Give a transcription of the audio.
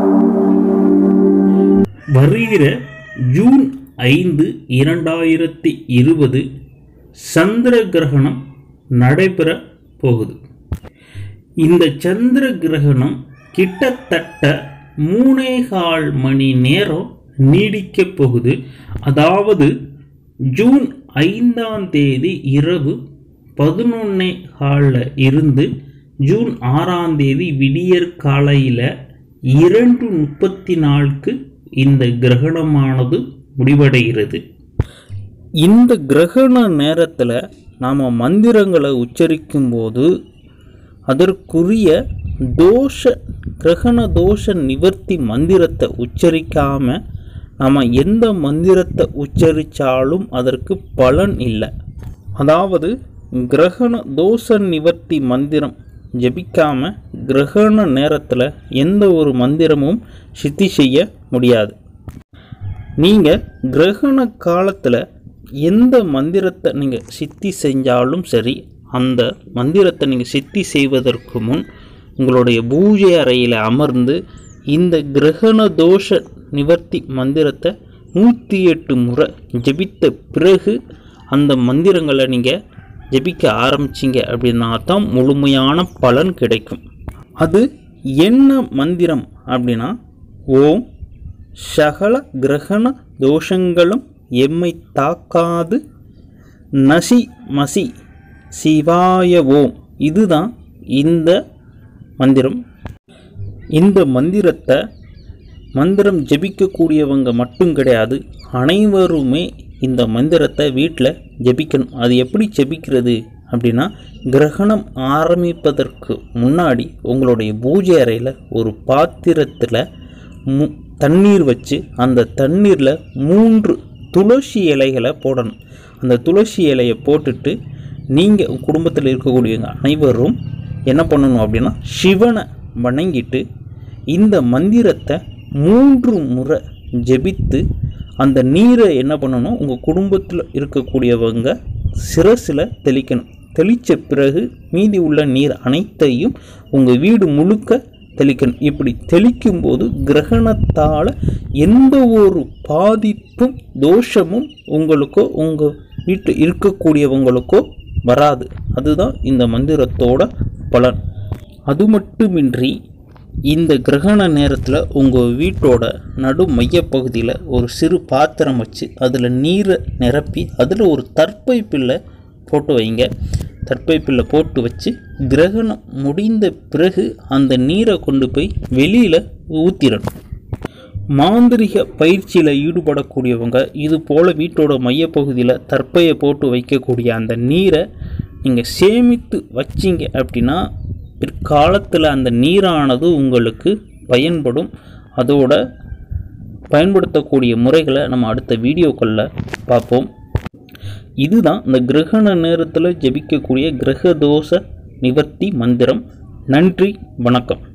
வருகிற ஜூன் ஐந்து இரண்டாயிரத்தி இருபது சந்திர கிரகணம் நடைபெற போகுது இந்த சந்திர கிரகணம் கிட்டத்தட்ட மூணே கால் மணி நேரம் நீடிக்கப் போகுது அதாவது ஜூன் ஐந்தாம் தேதி இரவு பதினொன்னே காலில் இருந்து ஜூன் ஆறாம் தேதி விடியற் காலையில் இரண்டு முப்பத்தி நாலுக்கு இந்த கிரகணமானது முடிவடைகிறது இந்த கிரகண நேரத்தில் நாம் மந்திரங்களை உச்சரிக்கும் போது அதற்குரிய தோஷ கிரகண தோஷ நிவர்த்தி மந்திரத்தை உச்சரிக்காமல் நம்ம எந்த மந்திரத்தை உச்சரித்தாலும் அதற்கு பலன் இல்லை அதாவது கிரகண தோஷ நிவர்த்தி மந்திரம் ஜெபிக்காம கிரகண நேரத்தில் எந்த ஒரு மந்திரமும் சித்தி செய்ய முடியாது நீங்கள் கிரகண காலத்தில் எந்த மந்திரத்தை நீங்கள் சித்தி செஞ்சாலும் சரி அந்த மந்திரத்தை நீங்கள் சித்தி செய்வதற்கு முன் உங்களுடைய பூஜை அறையில் அமர்ந்து இந்த கிரகண தோஷ நிவர்த்தி மந்திரத்தை நூற்றி எட்டு முறை ஜெபித்த பிறகு அந்த மந்திரங்களை நீங்கள் ஜெபிக்க ஆரம்பிச்சிங்க அப்படின்னா தான் முழுமையான பலன் கிடைக்கும் அது என்ன மந்திரம் அப்படின்னா ஓம் சகல கிரகண தோஷங்களும் எம்மை தாக்காது நசி மசி சிவாய ஓம் இதுதான் இந்த மந்திரம் இந்த மந்திரத்தை மந்திரம் ஜெபிக்கக்கூடியவங்க மட்டும் கிடையாது அனைவருமே இந்த மந்திரத்தை வீட்டில் ஜெபிக்கணும் அது எப்படி ஜெபிக்கிறது அப்படின்னா கிரகணம் ஆரம்பிப்பதற்கு முன்னாடி உங்களுடைய பூஜை அறையில் ஒரு பாத்திரத்தில் மு தண்ணீர் வச்சு அந்த தண்ணீரில் மூன்று துளசி இலைகளை போடணும் அந்த துளசி இலையை போட்டுட்டு நீங்கள் குடும்பத்தில் இருக்கக்கூடிய அனைவரும் என்ன பண்ணணும் அப்படின்னா சிவனை வணங்கிட்டு இந்த மந்திரத்தை மூன்று முறை ஜெபித்து அந்த நீரை என்ன பண்ணணும் உங்கள் குடும்பத்தில் இருக்கக்கூடியவங்க சிரசில் தெளிக்கணும் தெளித்த பிறகு மீதி உள்ள நீர் அனைத்தையும் உங்கள் வீடு முழுக்க தெளிக்கணும் இப்படி தெளிக்கும் போது கிரகணத்தால் எந்த ஒரு பாதிப்பும் தோஷமும் உங்களுக்கோ உங்கள் வீட்டில் இருக்கக்கூடியவங்களுக்கோ வராது அதுதான் இந்த மந்திரத்தோட பலன் அது மட்டுமின்றி இந்த கிரகண நேரத்தில் உங்கள் வீட்டோட நடு மையப்பகுதியில் ஒரு சிறு பாத்திரம் வச்சு அதில் நீரை நிரப்பி அதில் ஒரு தற்பை பில்லை போட்டு வைங்க தற்பை பில்லை போட்டு வச்சு கிரகணம் முடிந்த பிறகு அந்த நீரை கொண்டு போய் வெளியில் ஊற்றிடணும் மாந்திரிக பயிற்சியில் ஈடுபடக்கூடியவங்க இது போல் வீட்டோட மையப்பகுதியில் தற்பையை போட்டு வைக்கக்கூடிய அந்த நீரை நீங்கள் சேமித்து வச்சிங்க அப்படின்னா பிற்காலத்தில் அந்த நீரானது உங்களுக்கு பயன்படும் அதோட பயன்படுத்தக்கூடிய முறைகளை நம்ம அடுத்த வீடியோக்களில் பார்ப்போம் இதுதான் இந்த கிரகண நேரத்தில் ஜெபிக்கக்கூடிய கிரக தோஷ நிவர்த்தி மந்திரம் நன்றி வணக்கம்